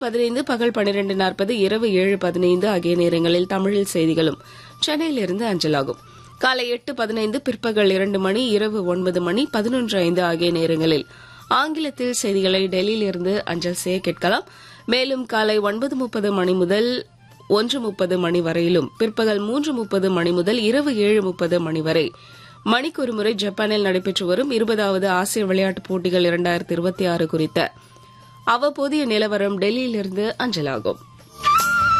பதினைந்து பகல் பனிரெண்டு நாற்பது இரவு ஏழு பதினைந்து ஆகிய நேரங்களில் தமிழில் செய்திகளும் சென்னையிலிருந்து அஞ்சலாகும் காலை எட்டு பதினைந்து பிற்பகல் இரண்டு மணி இரவு ஒன்பது மணி பதினொன்று ஐந்து ஆகிய நேரங்களில் ஆங்கிலத்தில் செய்திகளை டெல்லியிலிருந்து அஞ்சல் செய்ய கேட்கலாம் மேலும் காலை ஒன்பது முப்பது மணி முதல் ஒன்று முப்பது மணி வரையிலும் பிற்பகல் மூன்று முப்பது மணி முதல் இரவு ஏழு முப்பது மணி வரை மணிக்கொரு முறை ஜப்பானில் நடைபெற்று வரும் இருபதாவது ஆசிய விளையாட்டுப் போட்டிகள் இரண்டாயிரத்தி இருபத்தி ஆறு குறித்த அவ்வப்போதைய நிலவரம் டெல்லியிலிருந்து அஞ்சலாகும்